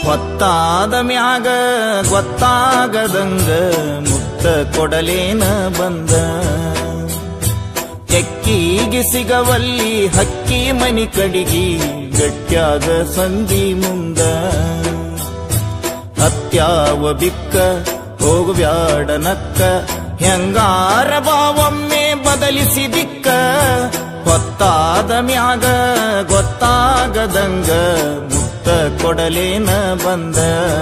ಹೊತ್ತಾದ ಮ್ಯಾಗ ಗೊತ್ತಾಗದಂಗ ಮುತ್ತ ಕೊಡಲೇನ ಬಂದ ಎಕ್ಕಿಗೆ ಸಿಗವಲ್ಲಿ ಹಕ್ಕಿ ಮನಿ ಕಡಿಗಿ ಗಟ್ಯಾಗ ಸಂಧಿ ಮುಂದ ಹತ್ಯಾವ ಬಿಕ್ಕ ಹೋಗುವ್ಯಾಡ ನಕ್ಕ ಹೆಂಗಾರ ಬಾವೊಮ್ಮೆ ಬದಲಿಸಿ ದಿಕ್ಕ ಹೊತ್ತಾದ ಮ್ಯಾಗ ಗೊತ್ತಾಗದಂಗ ಮುತ್ತ ಕೊಡಲೇನ ಬಂದ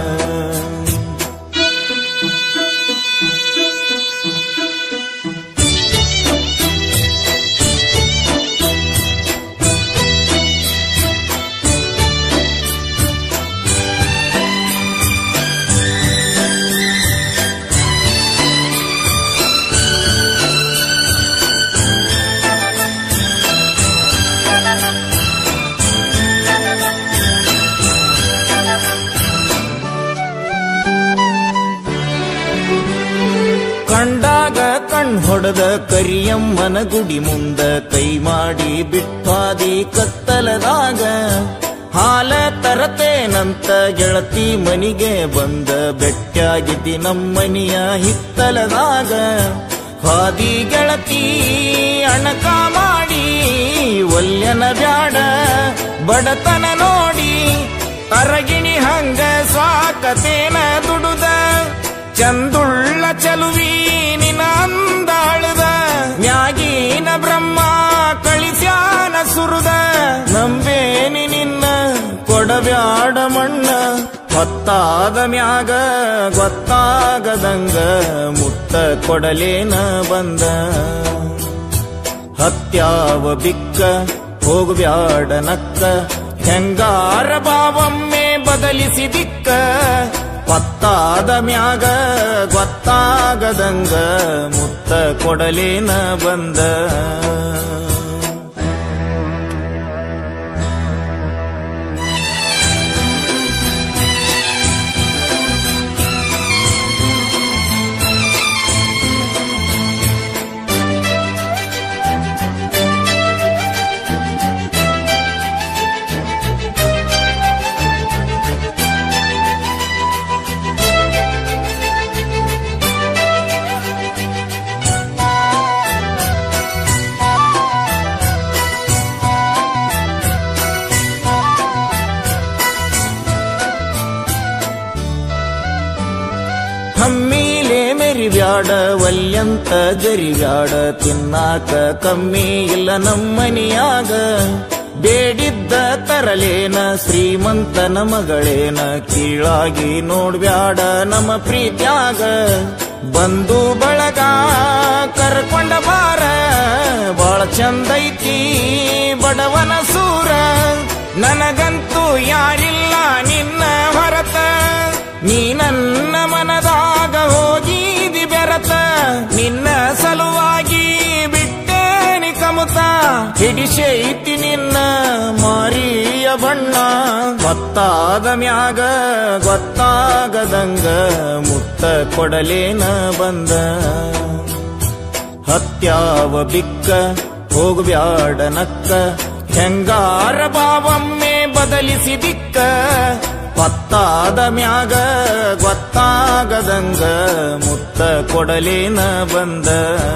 ಕಂಡಾಗ ಕಣ್ ಹೊಡೆದ ಕರಿಯಮ್ಮನ ಗುಡಿ ಮುಂದ ಕೈ ಮಾಡಿ ಬಿಟ್ಟಾದಿ ಕತ್ತಲದಾಗ ಹಾಲ ತರತೇನಂತ ಗೆಳತಿ ಮನಿಗೆ ಬಂದ ಬೆಟ್ಟಾಗಿದ್ದಿ ನಮ್ಮನಿಯ ಹಿತ್ತಲದಾಗ ಹಾದಿ ಗೆಳತಿ ಅಣಕ ಮಾಡಿ ಒಲ್ಯನ ಬ್ಯಾಡ ಬಡತನ ನೋಡಿ ತರಗಿಣಿ ಹಂಗ ಸಾಕತೇನ ದುಡುದ ಚಂದುಳ್ಳ ಚಲುವಿ ನಿನ ಅಂದಾಳದ ಮ್ಯಾಗೀನ ಬ್ರಹ್ಮ ಕಳಿಸ್ಯಾನ ಸುರುದ ನಂಬೇನಿ ನಿನ್ನ ಕೊಡಬ್ಯಾಡ ಮಣ್ಣ ಹೊತ್ತಾದ ಮ್ಯಾಗ ಗೊತ್ತಾಗದಂಗ ಮುತ್ತ ಕೊಡಲೇನ ಬಂದ ಹತ್ಯಾವ ಬಿಕ್ಕ ಹೋಗುವ್ಯಾಡ ನಕ್ಕ ಹೆಂಗಾರ ಬಾವೊಮ್ಮೆ ಬದಲಿಸಿ ದಿಕ್ಕ ಪತ್ತಾದ ಮ್ಯಾಗ ಗೊತ್ತಾಗದಂಗ ಮುತ್ತ ಕೊಡಲೇನ ಬಂದ ಹಮ್ಮಿಲೆ ಮೆರಿಬ್ಯಾಡ ವಲ್ಯಂತ ಜರಿಬ್ಯಾಡ ತಿನ್ನಾಕ ಕಮ್ಮಿ ಇಲ್ಲ ನಮ್ಮನಿಯಾಗ ಬೇಡಿದ್ದ ತರಲೇನ ಶ್ರೀಮಂತನ ಮಗಳೇನ ಕೀಳಾಗಿ ನೋಡ್ಬ್ಯಾಡ ನಮ್ಮ ಪ್ರೀತ್ಯಾಗ ಬಂದು ಬಳಗ ಕರ್ಕೊಂಡ ಬಾರ ಬಾಳ ಚಂದೈತಿ ಬಡವನ ಸೂರ ನನಗಂತೂ ಯಾರಿಲ್ಲ ನಿನ್ನ ಹೊರತ ನೀ ನನ್ನ ಮನದಾಗ ಹೋಗಿದಿ ಬೆರತ ನಿನ್ನ ಸಲುವಾಗಿ ಬಿಟ್ಟೇನಿ ಕಮುತ ಹಿಡಿಸೈತಿ ನಿನ್ನ ಮಾರಿಯ ಬಣ್ಣ ಗೊತ್ತಾದ ಮ್ಯಾಗ ಗೊತ್ತಾಗದಂಗ ಮುತ್ತ ಕೊಡಲೇನ ಬಂದ ಹತ್ಯಾವ ಬಿಕ್ಕ ಹೋಗುವ್ಯಾಡ ನಕ್ಕ ಹೆಂಗಾರ ಬಾವೊಮ್ಮೆ ಬದಲಿಸಿ ದಿಕ್ಕ ಪತ್ತಾದ ಮ್ಯಾಗ ಗೊತ್ತಾಗದಂಗ ಮುತ್ತ ಕೊಡಲೇನ ಬಂದ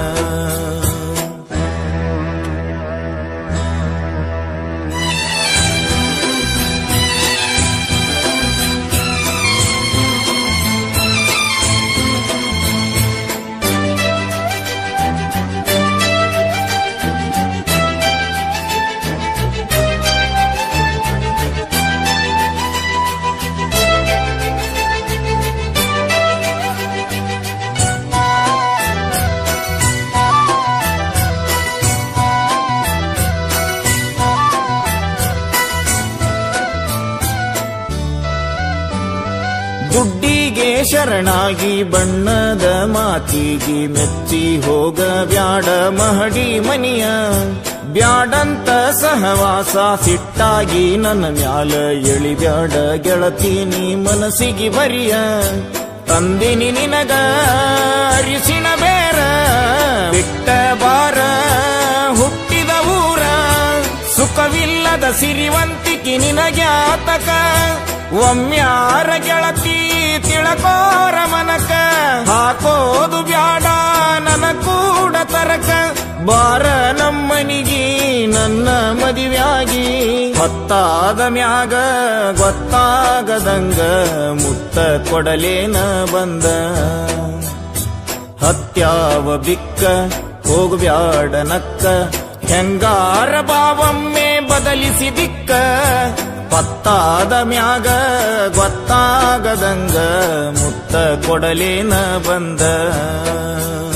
ದುಡ್ಡಿಗೆ ಶರಣಾಗಿ ಬಣ್ಣದ ಮಾತಿಗೆ ಮೆಚ್ಚಿ ಹೋಗ ಬ್ಯಾಡ ಮಹಡಿ ಮನಿಯ ಬ್ಯಾಡಂತ ಸಹವಾಸ ಸಿಟ್ಟಾಗಿ ನನ್ನ ಮ್ಯಾಲ ಎಳಿಬ್ಯಾಡ ಗೆಳತಿ ನೀ ಮನಸ್ಸಿಗೆ ಬರಿಯ ತಂದಿನಿ ನಿನಗ ಅರಿಸಿನ ಬೇರ ಬಿಟ್ಟ ಬಾರ ಹುಟ್ಟಿದ ಊರ ಸುಖವಿಲ್ಲದ ಸಿರಿವಂತಿಕೆ ಪ್ರೀತಿ ನಿನಗ್ಯಾತಕ ಒಮ್ಮ್ಯಾರ ಗೆಳತಿ ತಿಳಕೋರ ಮನಕ ಹಾಕೋದು ಬ್ಯಾಡ ನನ ಕೂಡ ತರಕ ಬಾರ ನಮ್ಮನಿಗಿ ನನ್ನ ಮದಿವ್ಯಾಗಿ ಹೊತ್ತಾದ ಮ್ಯಾಗ ಗೊತ್ತಾಗದಂಗ ಮುತ್ತ ಕೊಡಲೇನ ಬಂದ ಹತ್ಯಾವ ಬಿಕ್ಕ ಹೋಗ್ಬ್ಯಾಡ ನಕ್ಕ ಹೆಂಗಾರ ಬಾವೊಮ್ಮೆ ಬದಲಿಸಿ ದಿಕ್ಕ ಪತ್ತಾದ ಮ್ಯಾಗ ಗೊತ್ತಾಗದಂಗ ಮುತ್ತ ಕೊಡಲೇನ ಬಂದ